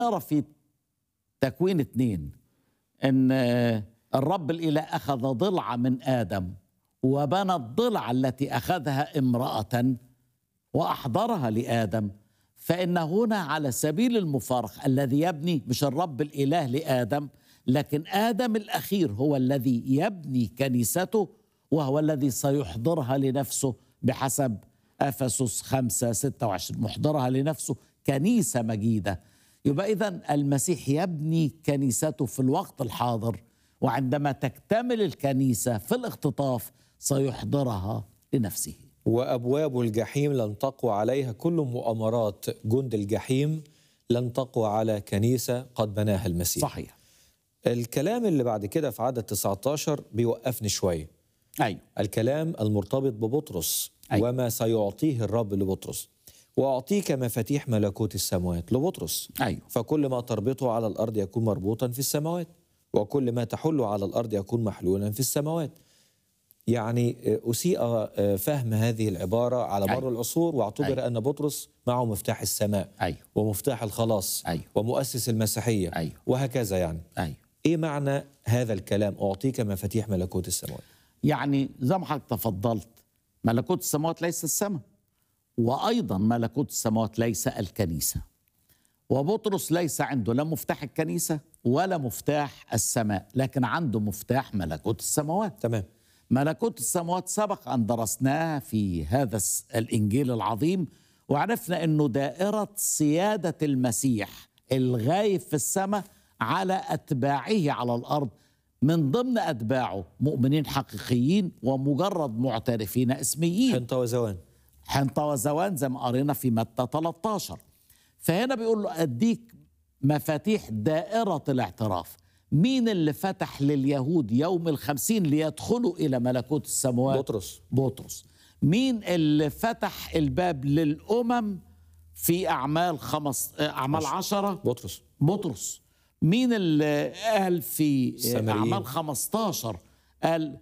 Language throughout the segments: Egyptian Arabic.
نرى في تكوين اتنين ان الرب الاله اخذ ضلع من ادم وبنى الضلع التي اخذها امراه واحضرها لادم فان هنا على سبيل المفارق الذي يبني مش الرب الاله لادم لكن ادم الاخير هو الذي يبني كنيسته وهو الذي سيحضرها لنفسه بحسب افسس 5 26 محضرها لنفسه كنيسه مجيده يبقى اذا المسيح يبني كنيسته في الوقت الحاضر وعندما تكتمل الكنيسه في الاختطاف سيحضرها لنفسه وابواب الجحيم لن تقوى عليها كل مؤامرات جند الجحيم لن تقوى على كنيسه قد بناها المسيح صحيح الكلام اللي بعد كده في عدد 19 بيوقفني شويه ايوه الكلام المرتبط ببطرس أيوة. وما سيعطيه الرب لبطرس واعطيك مفاتيح ملكوت السماوات لبطرس ايوه فكل ما تربطه على الارض يكون مربوطا في السماوات وكل ما تحل على الارض يكون محلولا في السماوات يعني اسيء فهم هذه العباره على مر أيوة. العصور واعتبر أيوة. ان بطرس معه مفتاح السماء ايوه ومفتاح الخلاص أيوة. ومؤسس المسيحيه أيوة. وهكذا يعني ايوه ايه معنى هذا الكلام اعطيك مفاتيح ملكوت السماوات يعني زي ما حضرتك تفضلت ملكوت السماوات ليس السماء وايضا ملكوت السماوات ليس الكنيسه وبطرس ليس عنده لا مفتاح الكنيسه ولا مفتاح السماء لكن عنده مفتاح ملكوت السماوات تمام ملكوت السماوات سبق ان درسناها في هذا الس- الانجيل العظيم وعرفنا انه دائره سياده المسيح الغايب في السماء على اتباعه على الارض من ضمن اتباعه مؤمنين حقيقيين ومجرد معترفين اسميين حنطه وزوان حنطة وزوان زي ما قرينا في متى 13 فهنا بيقول له أديك مفاتيح دائرة الاعتراف مين اللي فتح لليهود يوم الخمسين ليدخلوا إلى ملكوت السماوات بطرس بطرس مين اللي فتح الباب للأمم في أعمال خمس أعمال عشرة بطرس بطرس مين اللي قال في السامريين. أعمال 15 قال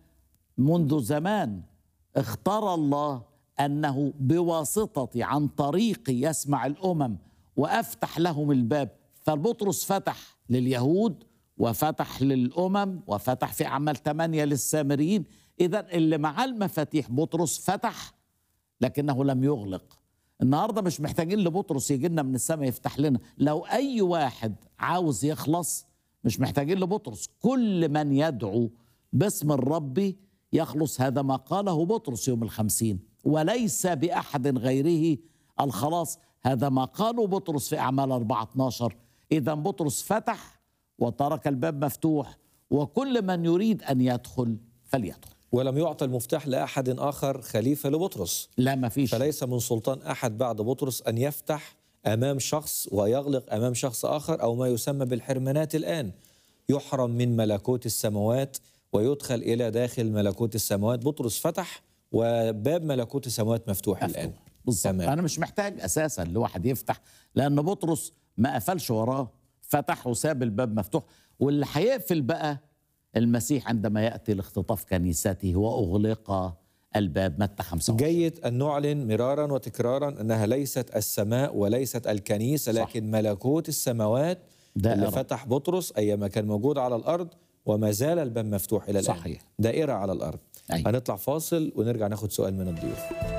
منذ زمان اختار الله أنه بواسطتي عن طريقي يسمع الأمم وأفتح لهم الباب فبطرس فتح لليهود وفتح للأمم وفتح في أعمال 8 للسامريين إذا اللي معاه المفاتيح بطرس فتح لكنه لم يغلق النهارده مش محتاجين لبطرس يجي لنا من السماء يفتح لنا لو اي واحد عاوز يخلص مش محتاجين لبطرس كل من يدعو باسم الرب يخلص هذا ما قاله بطرس يوم الخمسين وليس بأحد غيره الخلاص هذا ما قاله بطرس في أعمال 4 12 إذا بطرس فتح وترك الباب مفتوح وكل من يريد أن يدخل فليدخل ولم يعطى المفتاح لاحد اخر خليفه لبطرس لا ما فيش فليس من سلطان احد بعد بطرس ان يفتح امام شخص ويغلق امام شخص اخر او ما يسمى بالحرمانات الان يحرم من ملكوت السماوات ويدخل الى داخل ملكوت السماوات بطرس فتح وباب ملكوت السماوات مفتوح, مفتوح. الان بالظبط تمام. انا مش محتاج اساسا لواحد يفتح لان بطرس ما قفلش وراه فتح وساب الباب مفتوح واللي هيقفل بقى المسيح عندما ياتي لاختطاف كنيسته واغلق الباب متى 5 جيد ان نعلن مرارا وتكرارا انها ليست السماء وليست الكنيسه صح. لكن ملكوت السماوات دائرة. اللي فتح بطرس ايما كان موجود على الارض وما زال الباب مفتوح الى الان صحيح. دائره على الارض أيوة. هنطلع فاصل ونرجع ناخد سؤال من الضيوف